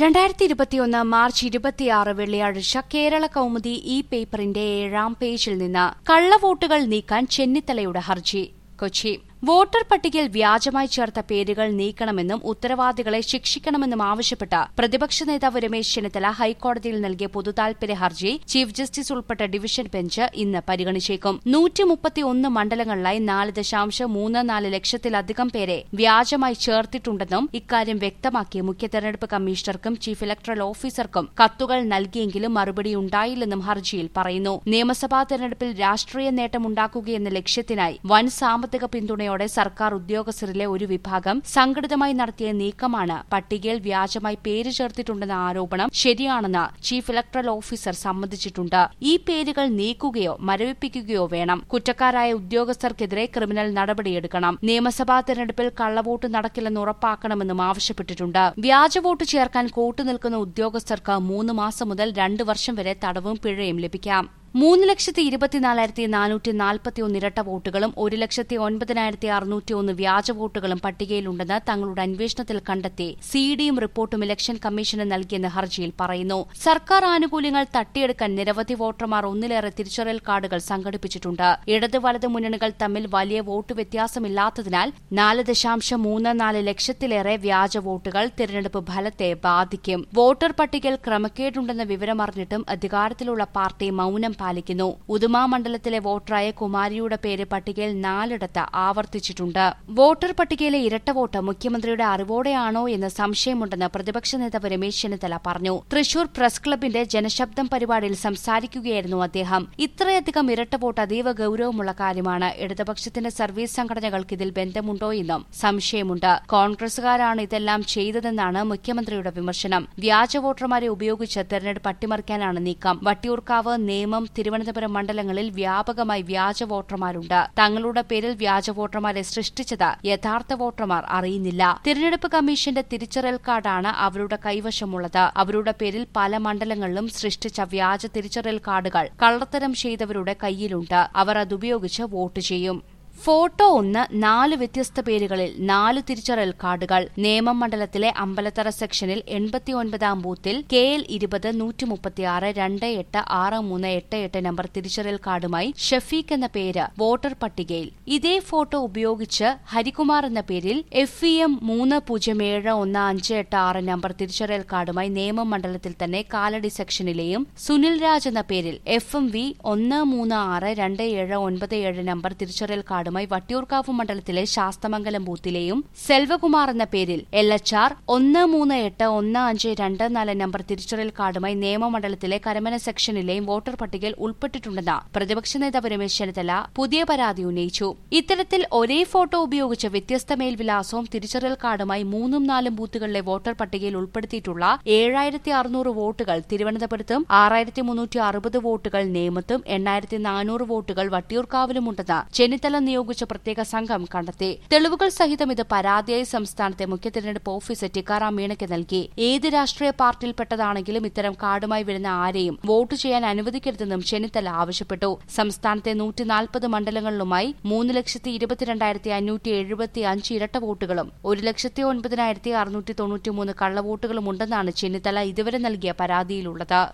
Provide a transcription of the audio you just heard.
രണ്ടായിരത്തി ഇരുപത്തിയൊന്ന് മാർച്ച് ഇരുപത്തിയാറ് വെള്ളിയാഴ്ച കേരള കൌമുദി ഇ പേപ്പറിന്റെ ഏഴാം പേജിൽ നിന്ന് കള്ളവോട്ടുകൾ നീക്കാൻ ചെന്നിത്തലയുടെ ഹർജി കൊച്ചി വോട്ടർ പട്ടികയിൽ വ്യാജമായി ചേർത്ത പേരുകൾ നീക്കണമെന്നും ഉത്തരവാദികളെ ശിക്ഷിക്കണമെന്നും ആവശ്യപ്പെട്ട് പ്രതിപക്ഷ നേതാവ് രമേശ് ചെന്നിത്തല ഹൈക്കോടതിയിൽ നൽകിയ പൊതുതാൽപര്യ ഹർജി ചീഫ് ജസ്റ്റിസ് ഉൾപ്പെട്ട ഡിവിഷൻ ബെഞ്ച് ഇന്ന് പരിഗണിച്ചേക്കും നൂറ്റിമുപ്പത്തിയൊന്ന് മണ്ഡലങ്ങളിലായി നാല് ദശാംശം മൂന്ന് നാല് ലക്ഷത്തിലധികം പേരെ വ്യാജമായി ചേർത്തിട്ടുണ്ടെന്നും ഇക്കാര്യം വ്യക്തമാക്കി മുഖ്യ തെരഞ്ഞെടുപ്പ് കമ്മീഷണർക്കും ചീഫ് ഇലക്ടറൽ ഓഫീസർക്കും കത്തുകൾ നൽകിയെങ്കിലും മറുപടി ഉണ്ടായില്ലെന്നും ഹർജിയിൽ പറയുന്നു നിയമസഭാ തെരഞ്ഞെടുപ്പിൽ രാഷ്ട്രീയ നേട്ടമുണ്ടാക്കുകയെന്ന ലക്ഷ്യത്തിനായി വൻ സാമ്പത്തിക പിന്തുണയോടെ സർക്കാർ ഉദ്യോഗസ്ഥരിലെ ഒരു വിഭാഗം സംഘടിതമായി നടത്തിയ നീക്കമാണ് പട്ടികയിൽ വ്യാജമായി പേര് ചേർത്തിട്ടുണ്ടെന്ന ആരോപണം ശരിയാണെന്ന് ചീഫ് ഇലക്ടറൽ ഓഫീസർ സമ്മതിച്ചിട്ടുണ്ട് ഈ പേരുകൾ നീക്കുകയോ മരവിപ്പിക്കുകയോ വേണം കുറ്റക്കാരായ ഉദ്യോഗസ്ഥർക്കെതിരെ ക്രിമിനൽ നടപടിയെടുക്കണം നിയമസഭാ തെരഞ്ഞെടുപ്പിൽ കള്ളവോട്ട് നടക്കില്ലെന്ന് ഉറപ്പാക്കണമെന്നും ആവശ്യപ്പെട്ടിട്ടുണ്ട് വ്യാജവോട്ട് ചേർക്കാൻ കൂട്ടുനിൽക്കുന്ന ഉദ്യോഗസ്ഥർക്ക് മൂന്ന് മാസം മുതൽ രണ്ട് വർഷം വരെ തടവും പിഴയും ലഭിക്കാം മൂന്ന് ലക്ഷത്തി ഇരുപത്തിനാലായിരത്തി നാനൂറ്റി നാൽപ്പത്തിയൊന്ന് ഇരട്ട വോട്ടുകളും ഒരു ലക്ഷത്തി ഒൻപതിനായിരത്തി അറുന്നൂറ്റിയൊന്ന് വ്യാജ വോട്ടുകളും പട്ടികയിലുണ്ടെന്ന് തങ്ങളുടെ അന്വേഷണത്തിൽ കണ്ടെത്തി സിഡിയും റിപ്പോർട്ടും ഇലക്ഷൻ കമ്മീഷന് നൽകിയെന്ന് ഹർജിയിൽ പറയുന്നു സർക്കാർ ആനുകൂല്യങ്ങൾ തട്ടിയെടുക്കാൻ നിരവധി വോട്ടർമാർ ഒന്നിലേറെ തിരിച്ചറിയൽ കാർഡുകൾ സംഘടിപ്പിച്ചിട്ടുണ്ട് ഇടത് വലത് മുന്നണികൾ തമ്മിൽ വലിയ വോട്ട് വ്യത്യാസമില്ലാത്തതിനാൽ നാല് ദശാംശം മൂന്ന് നാല് ലക്ഷത്തിലേറെ വ്യാജ വോട്ടുകൾ തിരഞ്ഞെടുപ്പ് ഫലത്തെ ബാധിക്കും വോട്ടർ പട്ടികയിൽ ക്രമക്കേടുണ്ടെന്ന വിവരമറിഞ്ഞിട്ടും അധികാരത്തിലുള്ള പാർട്ടി മൌനം പാലിക്കുന്നു ഉദുമ മണ്ഡലത്തിലെ വോട്ടറായ കുമാരിയുടെ പേര് പട്ടികയിൽ നാലിടത്ത് ആവർത്തിച്ചിട്ടുണ്ട് വോട്ടർ പട്ടികയിലെ ഇരട്ട വോട്ട് മുഖ്യമന്ത്രിയുടെ അറിവോടെയാണോ എന്ന് സംശയമുണ്ടെന്ന് പ്രതിപക്ഷ നേതാവ് രമേശ് ചെന്നിത്തല പറഞ്ഞു തൃശൂർ പ്രസ് ക്ലബിന്റെ ജനശബ്ദം പരിപാടിയിൽ സംസാരിക്കുകയായിരുന്നു അദ്ദേഹം ഇത്രയധികം ഇരട്ട വോട്ട് അതീവ ഗൌരവമുള്ള കാര്യമാണ് ഇടതുപക്ഷത്തിന്റെ സർവീസ് സംഘടനകൾക്ക് ഇതിൽ ബന്ധമുണ്ടോ എന്നും സംശയമുണ്ട് കോൺഗ്രസുകാരാണ് ഇതെല്ലാം ചെയ്തതെന്നാണ് മുഖ്യമന്ത്രിയുടെ വിമർശനം വ്യാജ വോട്ടർമാരെ ഉപയോഗിച്ച് തെരഞ്ഞെടുപ്പ് അട്ടിമറിക്കാനാണ് നീക്കം വട്ടിയൂർക്കാവ് നേമം തിരുവനന്തപുരം മണ്ഡലങ്ങളിൽ വ്യാപകമായി വ്യാജ വോട്ടർമാരുണ്ട് തങ്ങളുടെ പേരിൽ വ്യാജ വോട്ടർമാരെ സൃഷ്ടിച്ചത് യഥാർത്ഥ വോട്ടർമാർ അറിയുന്നില്ല തിരഞ്ഞെടുപ്പ് കമ്മീഷന്റെ തിരിച്ചറിയൽ കാർഡാണ് അവരുടെ കൈവശമുള്ളത് അവരുടെ പേരിൽ പല മണ്ഡലങ്ങളിലും സൃഷ്ടിച്ച വ്യാജ തിരിച്ചറിയൽ കാർഡുകൾ കള്ളത്തരം ചെയ്തവരുടെ കയ്യിലുണ്ട് അവർ അതുപയോഗിച്ച് വോട്ട് ചെയ്യും ഫോട്ടോ ഒന്ന് നാല് വ്യത്യസ്ത പേരുകളിൽ നാല് തിരിച്ചറിയൽ കാർഡുകൾ നേമം മണ്ഡലത്തിലെ അമ്പലത്തറ സെക്ഷനിൽ എൺപത്തിയൊൻപതാം ബൂത്തിൽ കെ എൽ ഇരുപത് നൂറ്റി മുപ്പത്തിയാറ് രണ്ട് എട്ട് ആറ് മൂന്ന് എട്ട് എട്ട് നമ്പർ തിരിച്ചറിയൽ കാർഡുമായി ഷഫീഖ് എന്ന പേര് വോട്ടർ പട്ടികയിൽ ഇതേ ഫോട്ടോ ഉപയോഗിച്ച് ഹരികുമാർ എന്ന പേരിൽ എഫ് ഇ എം മൂന്ന് പൂജ്യം ഏഴ് ഒന്ന് അഞ്ച് എട്ട് ആറ് നമ്പർ തിരിച്ചറിയൽ കാർഡുമായി നേമം മണ്ഡലത്തിൽ തന്നെ കാലടി സെക്ഷനിലെയും സുനിൽ രാജ് എന്ന പേരിൽ എഫ് എം വി ഒന്ന് മൂന്ന് ആറ് രണ്ട് ഏഴ് ഒൻപത് ഏഴ് നമ്പർ തിരിച്ചറിയൽ കാർഡ് കാർഡുമായി വട്ടിയൂർക്കാവ് മണ്ഡലത്തിലെ ശാസ്തമംഗലം ബൂത്തിലെയും സെൽവകുമാർ എന്ന പേരിൽ എൽ എച്ച് ആർ ഒന്ന് മൂന്ന് എട്ട് ഒന്ന് അഞ്ച് രണ്ട് നാല് നമ്പർ തിരിച്ചറിയൽ കാർഡുമായി നിയമമണ്ഡലത്തിലെ കരമന സെക്ഷനിലെയും വോട്ടർ പട്ടികയിൽ ഉൾപ്പെട്ടിട്ടുണ്ടെന്ന് പ്രതിപക്ഷ നേതാവ് രമേശ് ചെന്നിത്തല പുതിയ പരാതി ഉന്നയിച്ചു ഇത്തരത്തിൽ ഒരേ ഫോട്ടോ ഉപയോഗിച്ച് വ്യത്യസ്ത മേൽവിലാസവും തിരിച്ചറിയൽ കാർഡുമായി മൂന്നും നാലും ബൂത്തുകളിലെ വോട്ടർ പട്ടികയിൽ ഉൾപ്പെടുത്തിയിട്ടുള്ള ഏഴായിരത്തി അറുന്നൂറ് വോട്ടുകൾ തിരുവനന്തപുരത്തും ആറായിരത്തി മുന്നൂറ്റി അറുപത് വോട്ടുകൾ നേമത്തും എണ്ണായിരത്തി നാനൂറ് വോട്ടുകൾ വട്ടിയൂർക്കാവിലുമുണ്ടെന്ന് ചെന്നിത്തല നിയോഗിച്ച പ്രത്യേക സംഘം കണ്ടെത്തി തെളിവുകൾ സഹിതം ഇത് പരാതിയായി സംസ്ഥാനത്തെ മുഖ്യ തെരഞ്ഞെടുപ്പ് ഓഫീസർ ടിക്കാറാം മീണയ്ക്ക് നൽകി ഏത് രാഷ്ട്രീയ പാർട്ടിയിൽപ്പെട്ടതാണെങ്കിലും ഇത്തരം കാർഡുമായി വരുന്ന ആരെയും വോട്ട് ചെയ്യാൻ അനുവദിക്കരുതെന്നും ചെന്നിത്തല ആവശ്യപ്പെട്ടു സംസ്ഥാനത്തെ നൂറ്റിനാൽപ്പത് മണ്ഡലങ്ങളിലുമായി മൂന്ന് ലക്ഷത്തി ഇരുപത്തിരണ്ടായിരത്തി അഞ്ഞൂറ്റി എഴുപത്തി അഞ്ച് ഇരട്ട വോട്ടുകളും ഒരു ലക്ഷത്തി ഒൻപതിനായിരത്തി അറുന്നൂറ്റി തൊണ്ണൂറ്റിമൂന്ന് കള്ളവോട്ടുകളും ഉണ്ടെന്നാണ് ചെന്നിത്തല ഇതുവരെ നൽകിയ പരാതിയിലുള്ളത്